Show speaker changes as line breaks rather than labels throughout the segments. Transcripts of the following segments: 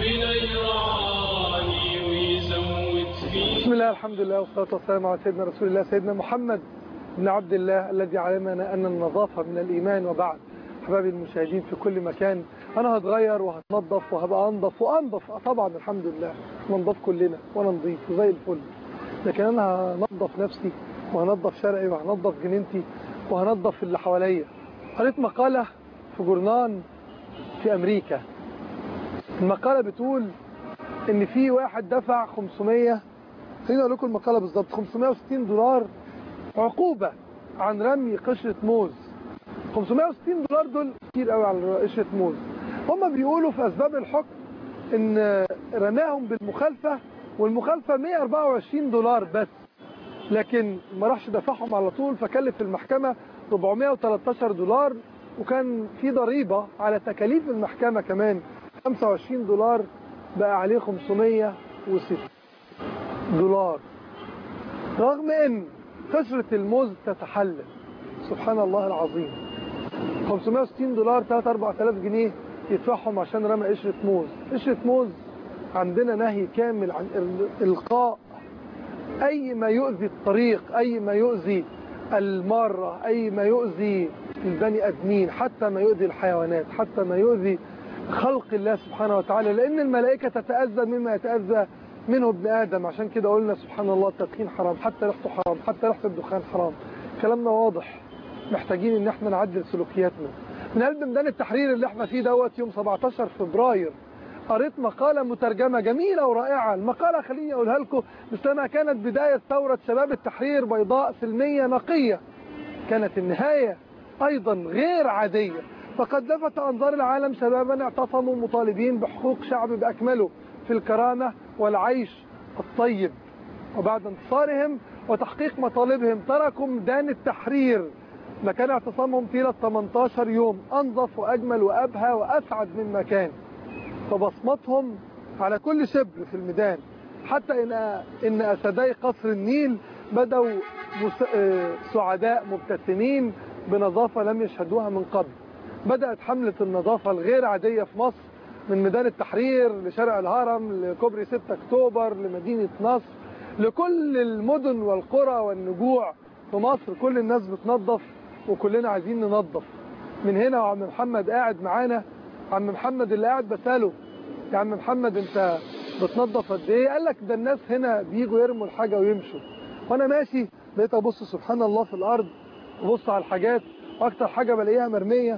ربنا يرعاني ويزود فيه
بسم الله الحمد لله والصلاة والسلام على سيدنا رسول الله سيدنا محمد بن عبد الله الذي علمنا أن النظافة من الإيمان وبعد حبايبي المشاهدين في كل مكان أنا هتغير وهتنظف وهبقى أنظف وأنظف طبعا الحمد لله ننظف كلنا وأنا نظيف وزي الفل لكن أنا هنظف نفسي وهنظف شرعي وهنظف جنينتي وهنظف اللي حواليا قريت مقالة في جورنان في أمريكا المقالة بتقول إن في واحد دفع 500 خليني أقول لكم المقالة بالظبط 560 دولار عقوبة عن رمي قشرة موز 560 دولار دول كتير قوي على قشرة موز هم بيقولوا في أسباب الحكم إن رماهم بالمخالفة والمخالفة 124 دولار بس لكن ما راحش دفعهم على طول فكلف المحكمة 413 دولار وكان في ضريبة على تكاليف المحكمة كمان 25 دولار بقى عليه 560 دولار رغم ان قشرة الموز تتحلل سبحان الله العظيم 560 دولار 3 4000 جنيه يدفعهم عشان رمى قشرة موز قشرة موز عندنا نهي كامل عن القاء اي ما يؤذي الطريق اي ما يؤذي المارة اي ما يؤذي البني ادمين حتى ما يؤذي الحيوانات حتى ما يؤذي خلق الله سبحانه وتعالى لان الملائكة تتأذى مما يتأذى منه ابن آدم عشان كده قلنا سبحان الله التدخين حرام حتى ريحته حرام حتى ريحة الدخان حرام كلامنا واضح محتاجين ان احنا نعدل سلوكياتنا من قلب ميدان التحرير اللي احنا فيه دوت يوم 17 فبراير قريت مقالة مترجمة جميلة ورائعة المقالة خليني أقولها لكم مثلما كانت بداية ثورة شباب التحرير بيضاء سلمية نقية كانت النهاية أيضا غير عادية فقد لفت أنظار العالم شبابا اعتصموا مطالبين بحقوق شعب بأكمله في الكرامة والعيش الطيب وبعد انتصارهم وتحقيق مطالبهم تركوا ميدان التحرير مكان اعتصامهم طيلة 18 يوم أنظف وأجمل وأبهى وأسعد من مكان فبصمتهم على كل شبر في الميدان حتى إن, إن أسدي قصر النيل بدأوا سعداء مبتسمين بنظافة لم يشهدوها من قبل بدأت حملة النظافة الغير عادية في مصر من ميدان التحرير لشارع الهرم لكوبري 6 اكتوبر لمدينة نصر لكل المدن والقرى والنجوع في مصر كل الناس بتنظف وكلنا عايزين ننظف من هنا وعم محمد قاعد معانا عم محمد اللي قاعد بساله يا عم محمد انت بتنظف قد ايه قال لك ده الناس هنا بيجوا يرموا الحاجة ويمشوا وانا ماشي بقيت ابص سبحان الله في الارض ابص على الحاجات واكتر حاجة بلاقيها مرمية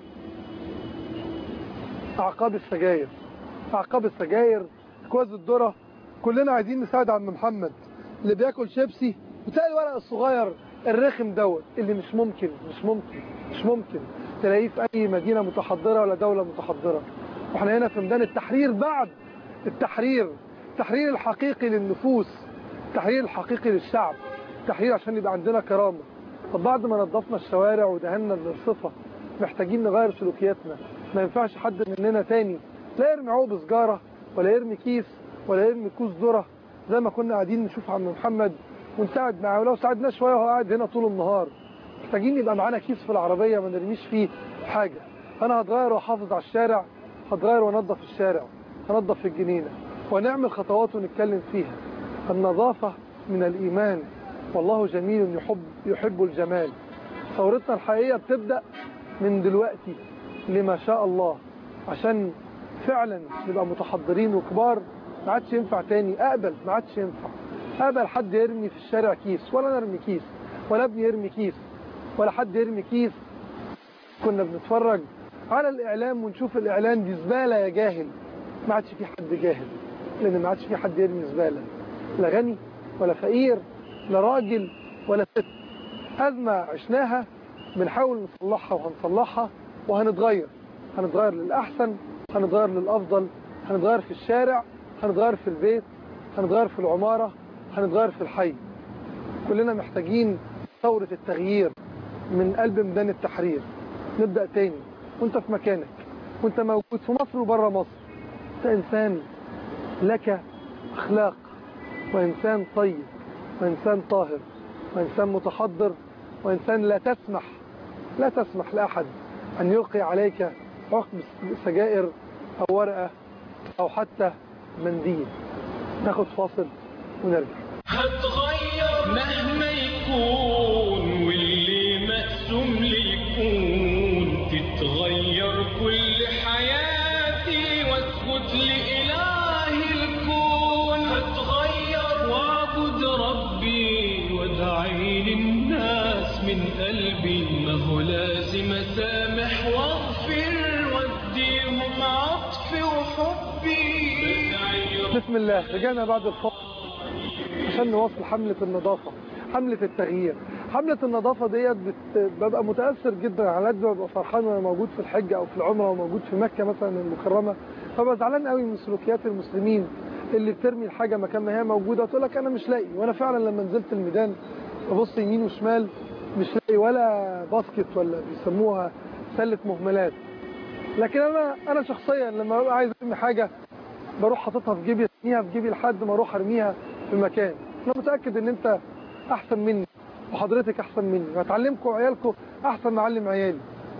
اعقاب السجاير اعقاب السجاير كواز الذره كلنا عايزين نساعد عم محمد اللي بياكل شيبسي وتلاقي الورق الصغير الرخم دوت اللي مش ممكن مش ممكن مش ممكن تلاقيه في اي مدينه متحضره ولا دوله متحضره واحنا هنا في ميدان التحرير بعد التحرير التحرير الحقيقي للنفوس التحرير الحقيقي للشعب التحرير عشان يبقى عندنا كرامه طب بعد ما نظفنا الشوارع ودهنا الرصفه محتاجين نغير سلوكياتنا ما ينفعش حد مننا تاني لا يرمي عقب سجارة ولا يرمي كيس ولا يرمي كوز ذره زي ما كنا قاعدين نشوف عم محمد ونساعد معاه ولو ساعدناه شوية وهو قاعد هنا طول النهار محتاجين يبقى معانا كيس في العربية ما نرميش فيه حاجة أنا هتغير وأحافظ على الشارع هتغير وأنظف الشارع هنظف في الجنينة ونعمل خطوات ونتكلم فيها النظافة من الإيمان والله جميل يحب يحب الجمال ثورتنا الحقيقية بتبدأ من دلوقتي لما شاء الله عشان فعلا نبقى متحضرين وكبار ما عادش ينفع تاني اقبل ما عادش ينفع اقبل حد يرمي في الشارع كيس ولا نرمي كيس ولا ابني يرمي كيس ولا حد يرمي كيس كنا بنتفرج على الاعلام ونشوف الاعلان دي زباله يا جاهل ما عادش في حد جاهل لان ما عادش في حد يرمي زباله لا غني ولا فقير لا راجل ولا ست ازمه عشناها بنحاول نصلحها وهنصلحها وهنتغير هنتغير للأحسن هنتغير للأفضل هنتغير في الشارع هنتغير في البيت هنتغير في العمارة هنتغير في الحي كلنا محتاجين ثورة التغيير من قلب ميدان التحرير نبدأ تاني وانت في مكانك وانت موجود في مصر وبره مصر انت انسان لك اخلاق وانسان طيب وانسان طاهر وانسان متحضر وانسان لا تسمح لا تسمح لأحد أن يلقي عليك عقب سجائر أو ورقة او حتى منديل ناخد فاصل ونرجع
هتغير مهما يكون واللي مقسوم لي يكون تتغير كل حياتي واسجد لإله الكون هتغير واعبد ربي وادعي للناس من قلبي ما هو لازم اسامح واغفر واديهم عطفي وحبي بدعي
بسم الله رجعنا بعد الفاصل عشان نواصل حملة النظافة حملة التغيير حملة النظافة ديت بت- ببقى متأثر جدا على قد ما ببقى فرحان وانا موجود في الحج او في العمرة وموجود في مكة مثلا المكرمة فببقى زعلان قوي من سلوكيات المسلمين اللي بترمي الحاجة مكان ما هي موجودة تقول لك انا مش لاقي وانا فعلا لما نزلت الميدان ببص يمين وشمال مش لاقي ولا باسكت ولا بيسموها سلة مهملات لكن انا انا شخصيا لما ببقى عايز ارمي حاجة بروح حاططها في جيبي ارميها في جيبي لحد ما اروح ارميها في مكان انا متاكد ان انت احسن مني وحضرتك احسن مني وهتعلمكم عيالكم احسن ما اعلم عيالي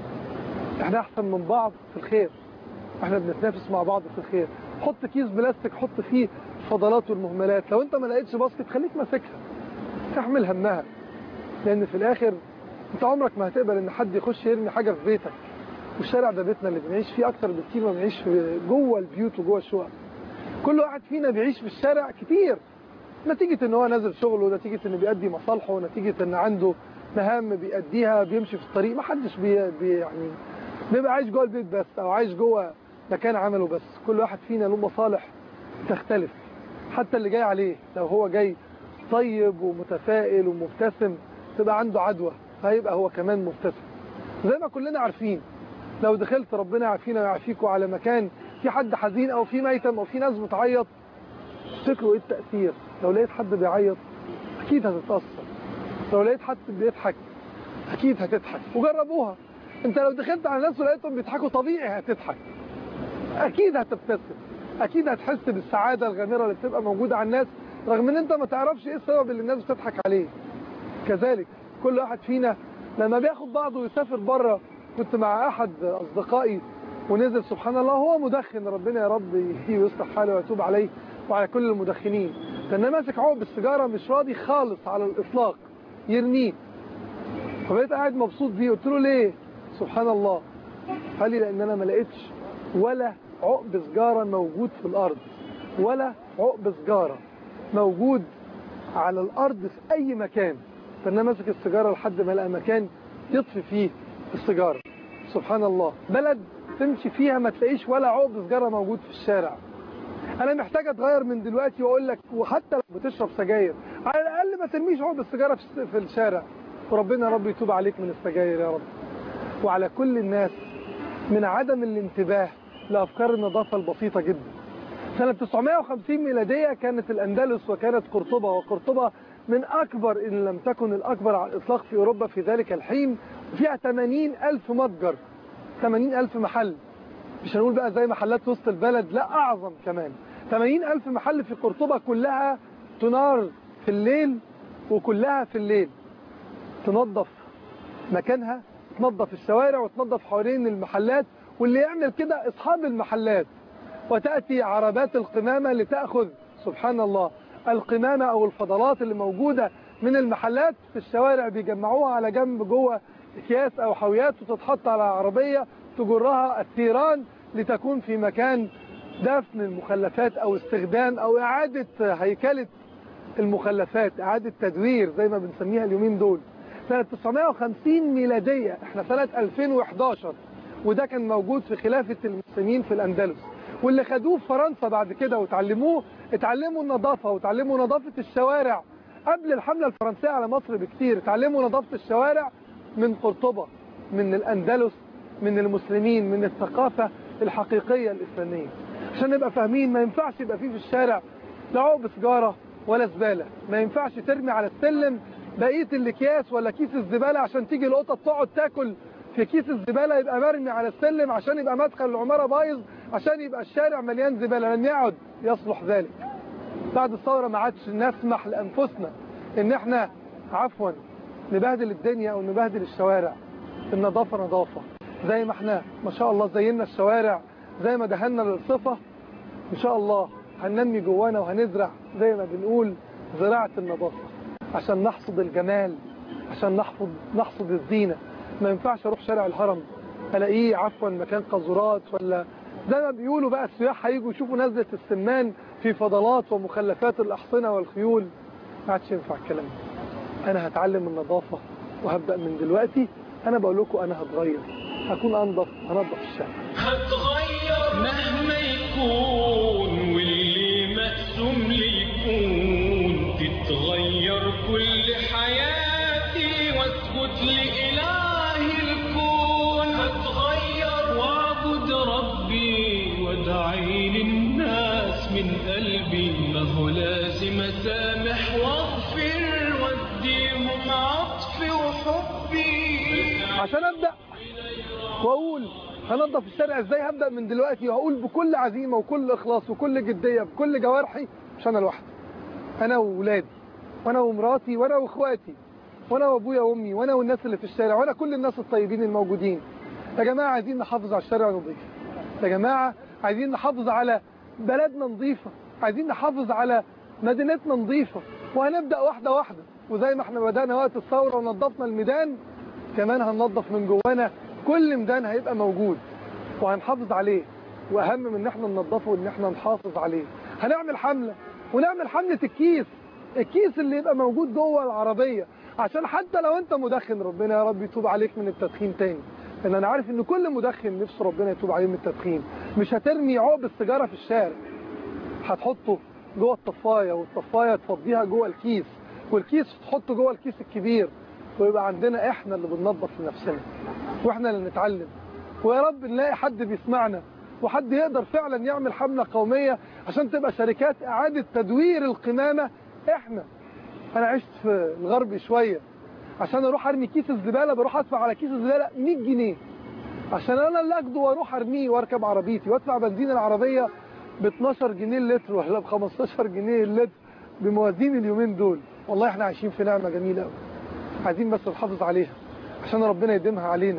احنا احسن من بعض في الخير احنا بنتنافس مع بعض في الخير حط كيس بلاستيك حط فيه الفضلات والمهملات لو انت ما لقيتش باسكت خليك ماسكها تحمل همها لان في الاخر انت عمرك ما هتقبل ان حد يخش يرمي حاجه في بيتك والشارع ده بيتنا اللي بنعيش فيه اكتر بكتير ما بنعيش في جوه البيوت وجوه الشقق كل واحد فينا بيعيش في الشارع كتير نتيجة ان هو نازل شغله نتيجة انه بيأدي مصالحه نتيجة ان عنده مهام بيأديها بيمشي في الطريق ما حدش بي بي يعني بيبقى عايش جوه البيت بس او عايش جوه مكان عمله بس كل واحد فينا له مصالح تختلف حتى اللي جاي عليه لو هو جاي طيب ومتفائل ومبتسم تبقى عنده عدوى فهيبقى هو كمان مبتسم زي ما كلنا عارفين لو دخلت ربنا يعافينا ويعافيكم على مكان في حد حزين او في ميتم او في ناس بتعيط تفتكروا ايه التأثير لو لقيت حد بيعيط اكيد هتتأثر لو لقيت حد بيضحك اكيد هتضحك وجربوها انت لو دخلت على ناس ولقيتهم بيضحكوا طبيعي هتضحك اكيد هتبتسم اكيد هتحس بالسعادة الغامرة اللي بتبقى موجودة على الناس رغم ان انت ما تعرفش ايه السبب اللي الناس بتضحك عليه كذلك كل واحد فينا لما بياخد بعضه ويسافر بره كنت مع احد اصدقائي ونزل سبحان الله هو مدخن ربنا يا رب يهديه ويصلح حاله ويتوب عليه وعلى كل المدخنين كان ماسك عقب السيجاره مش راضي خالص على الاطلاق يرميه فبقيت قاعد مبسوط بيه قلت له ليه سبحان الله قال لي لان انا ما لقيتش ولا عقب سجاره موجود في الارض ولا عقب سجاره موجود على الارض في اي مكان فانا ماسك السيجاره لحد ما لقى مكان يطفي فيه السيجاره سبحان الله بلد تمشي فيها ما تلاقيش ولا عقب سجاره موجود في الشارع انا محتاج اتغير من دلوقتي واقول لك وحتى لو بتشرب سجاير على الاقل ما ترميش عقب السيجاره في في الشارع وربنا يا رب يتوب عليك من السجاير يا رب وعلى كل الناس من عدم الانتباه لافكار النظافه البسيطه جدا سنة 950 ميلادية كانت الأندلس وكانت قرطبة وقرطبة من أكبر إن لم تكن الأكبر على الإطلاق في أوروبا في ذلك الحين فيها 80 ألف متجر 80 ألف محل مش هنقول بقى زي محلات وسط البلد لا أعظم كمان 80 ألف محل في قرطبة كلها تنار في الليل وكلها في الليل تنظف مكانها تنظف الشوارع وتنظف حوالين المحلات واللي يعمل كده أصحاب المحلات وتأتي عربات القمامة لتأخذ سبحان الله القمامة أو الفضلات اللي موجودة من المحلات في الشوارع بيجمعوها على جنب جوه أكياس أو حاويات وتتحط على عربية تجرها الثيران لتكون في مكان دفن المخلفات أو استخدام أو إعادة هيكلة المخلفات إعادة تدوير زي ما بنسميها اليومين دول سنة 950 ميلادية احنا سنة 2011 وده كان موجود في خلافة المسلمين في الأندلس واللي خدوه في فرنسا بعد كده وتعلموه اتعلموا النظافة وتعلموا نظافة الشوارع قبل الحملة الفرنسية على مصر بكتير اتعلموا نظافة الشوارع من قرطبة من الأندلس من المسلمين من الثقافة الحقيقية الإسلامية عشان نبقى فاهمين ما ينفعش يبقى فيه في الشارع لا عقب سجارة ولا زبالة ما ينفعش ترمي على السلم بقية الأكياس ولا كيس الزبالة عشان تيجي القطط تقعد تاكل في كيس الزبالة يبقى مرمي على السلم عشان يبقى مدخل العمارة بايظ عشان يبقى الشارع مليان زبالة لن يعد يصلح ذلك بعد الثورة ما عادش نسمح لأنفسنا ان احنا عفوا نبهدل الدنيا او نبهدل الشوارع النظافة نظافة زي ما احنا ما شاء الله زينا الشوارع زي ما دهنا للصفة ان شاء الله هننمي جوانا وهنزرع زي ما بنقول زراعة النظافة عشان نحصد الجمال عشان نحفظ نحصد الزينة ما ينفعش اروح شارع الهرم الاقيه عفوا مكان قاذورات ولا زي ما بيقولوا بقى السياح هيجوا يشوفوا نزلة السمان في فضلات ومخلفات الأحصنة والخيول ما عادش ينفع الكلام ده أنا هتعلم النظافة وهبدأ من دلوقتي أنا بقول لكم أنا هتغير هكون أنظف هنظف الشارع
هتغير مهما يكون واللي مقسوم لي يكون تتغير كل حياتي واسجد لإله الكون هتغير واعبد ربي وادعي للناس من قلبي ما هو لازم اسامح واغفر واديهم عطفي وحبي
عشان أبدأ وأقول هنظف الشارع إزاي هبدأ من دلوقتي وهقول بكل عزيمة وكل إخلاص وكل جدية بكل جوارحي مش أنا لوحدي أنا وولادي وأنا ومراتي وأنا وإخواتي وأنا وأبويا وأمي وأنا والناس اللي في الشارع وأنا كل الناس الطيبين الموجودين يا جماعة عايزين نحافظ على الشارع نظيف يا جماعة عايزين نحافظ على بلدنا نظيفة عايزين نحافظ على مدينتنا نظيفة وهنبدأ واحدة واحدة وزي ما احنا بدأنا وقت الثورة ونظفنا الميدان كمان هننظف من جوانا كل ميدان هيبقى موجود وهنحافظ عليه واهم من ان احنا ننظفه ان احنا نحافظ عليه هنعمل حملة ونعمل حملة الكيس الكيس اللي يبقى موجود جوه العربية عشان حتى لو انت مدخن ربنا يا رب يتوب عليك من التدخين تاني لان انا عارف ان كل مدخن نفسه ربنا يتوب عليه من التدخين مش هترمي عقب السيجارة في الشارع هتحطه جوه الطفايه والطفايه تفضيها جوه الكيس والكيس تحطه جوه الكيس الكبير ويبقى عندنا احنا اللي بننظف لنفسنا واحنا اللي نتعلم ويا رب نلاقي حد بيسمعنا وحد يقدر فعلا يعمل حملة قومية عشان تبقى شركات اعادة تدوير القمامة احنا انا عشت في الغرب شوية عشان اروح ارمي كيس الزبالة بروح ادفع على كيس الزبالة 100 جنيه عشان انا اللي اخده واروح ارميه واركب عربيتي وادفع بنزين العربية ب 12 جنيه اللتر ولا ب 15 جنيه اللتر بموازين اليومين دول والله احنا عايشين في نعمة جميلة قوي عايزين بس نحافظ عليها عشان ربنا يديمها علينا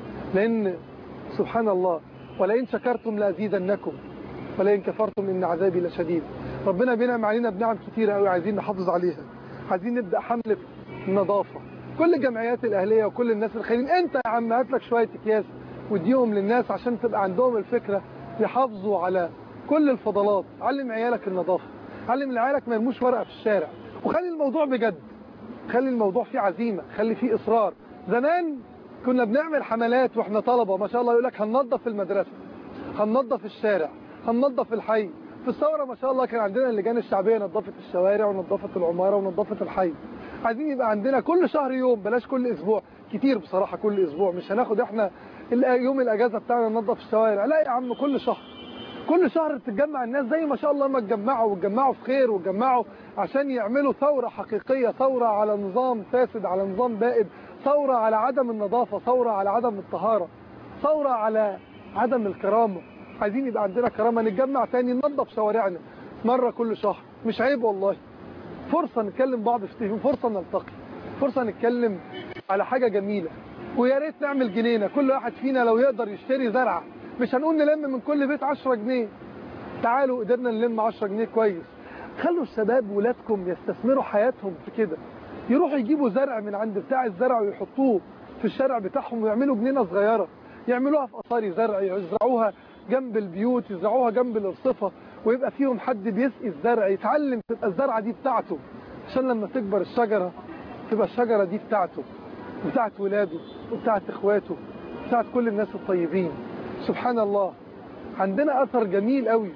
لان سبحان الله ولئن شكرتم لازيدنكم ولئن كفرتم ان عذابي لشديد ربنا بينعم علينا بنعم كتيرة قوي عايزين نحافظ عليها عايزين نبدا حمله النظافه كل الجمعيات الاهليه وكل الناس الخيرين انت يا عم هات لك شويه اكياس واديهم للناس عشان تبقى عندهم الفكره يحافظوا على كل الفضلات علم عيالك النظافه علم عيالك ما يرموش ورقه في الشارع وخلي الموضوع بجد خلي الموضوع فيه عزيمه خلي فيه اصرار زمان كنا بنعمل حملات واحنا طلبه ما شاء الله يقول لك هننظف المدرسه هننظف الشارع هننظف الحي في الثوره ما شاء الله كان عندنا اللجان الشعبيه نظفت الشوارع ونظفت العماره ونظفت الحي عايزين يبقى عندنا كل شهر يوم بلاش كل اسبوع كتير بصراحه كل اسبوع مش هناخد احنا يوم الاجازه بتاعنا ننظف الشوارع لا يا عم كل شهر كل شهر تتجمع الناس زي ما شاء الله ما اتجمعوا واتجمعوا في خير واتجمعوا عشان يعملوا ثورة حقيقية ثورة على نظام فاسد على نظام بائد ثورة على عدم النظافة ثورة على عدم الطهارة ثورة على عدم الكرامة عايزين يبقى عندنا كرامة نتجمع تاني ننظف شوارعنا مرة كل شهر مش عيب والله فرصة نتكلم بعض في التليفون فرصة نلتقي فرصة نتكلم على حاجة جميلة ويا ريت نعمل جنينة كل واحد فينا لو يقدر يشتري زرعة مش هنقول نلم من كل بيت 10 جنيه تعالوا قدرنا نلم 10 جنيه كويس خلوا الشباب ولادكم يستثمروا حياتهم في كده يروحوا يجيبوا زرع من عند بتاع الزرع ويحطوه في الشارع بتاعهم ويعملوا جنينة صغيرة يعملوها في قصاري زرع يزرعوها جنب البيوت يزرعوها جنب الارصفة ويبقى فيهم حد بيسقي الزرع يتعلم تبقى الزرعة دي بتاعته عشان لما تكبر الشجرة تبقى الشجرة دي بتاعته بتاعت ولاده وبتاعت اخواته بتاعت كل الناس الطيبين سبحان الله عندنا أثر جميل قوي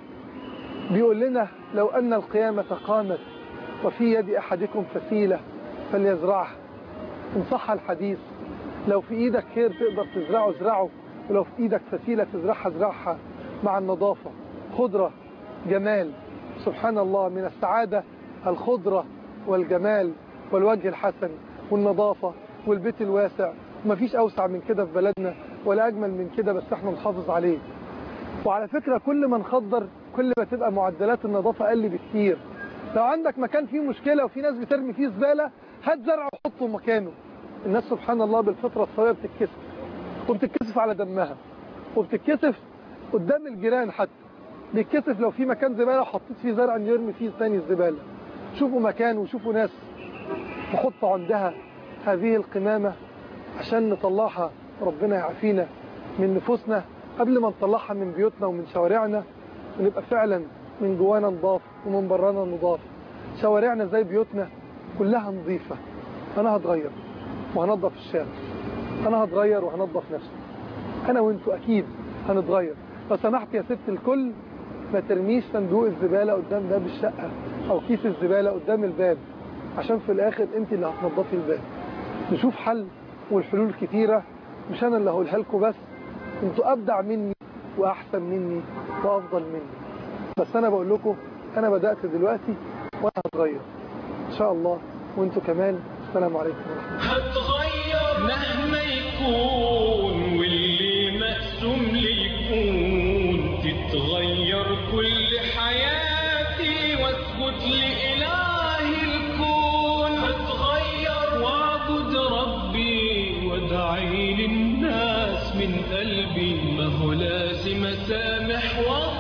بيقول لنا لو أن القيامة قامت وفي يد أحدكم فسيلة فليزرعها إن صح الحديث لو في إيدك خير تقدر تزرعه ازرعه ولو في إيدك فسيلة تزرعها ازرعها مع النظافة خضرة جمال سبحان الله من السعادة الخضرة والجمال والوجه الحسن والنظافة والبيت الواسع ومفيش أوسع من كده في بلدنا ولا أجمل من كده بس احنا نحافظ عليه وعلى فكرة كل ما نخضر كل ما تبقى معدلات النظافة أقل بكتير لو عندك مكان فيه مشكلة وفي ناس بترمي فيه زبالة هات زرع وحطه مكانه الناس سبحان الله بالفطرة السوية بتتكسف وبتتكسف على دمها وبتتكسف قدام الجيران حتى بيتكسف لو في مكان زبالة وحطيت فيه زرع يرمي فيه ثاني الزبالة شوفوا مكان وشوفوا ناس تحط عندها هذه القمامة عشان نطلعها ربنا يعافينا من نفوسنا قبل ما نطلعها من بيوتنا ومن شوارعنا ونبقى فعلا من جوانا نضاف ومن برانا نضاف شوارعنا زي بيوتنا كلها نظيفة أنا هتغير وهنظف الشارع أنا هتغير وهنظف نفسي أنا وأنتوا أكيد هنتغير لو سمحت يا ست الكل ما ترميش صندوق الزبالة قدام باب الشقة أو كيس الزبالة قدام الباب عشان في الآخر أنت اللي هتنظفي الباب نشوف حل والحلول كتيرة مش أنا اللي هقولها لكم بس أنتوا أبدع مني وأحسن مني وأفضل مني بس أنا بقول لكم أنا بدأت دلوقتي وأنا هتغير إن شاء الله وأنتوا كمان السلام عليكم ورحمة الله
هتغير مهما يكون واللي مقسوم لي يكون تتغير كل حياتي واسجد لإله الكون هتغير واعبد ربي وادعي للناس من قلبي ما هو لازم اسامح واغفر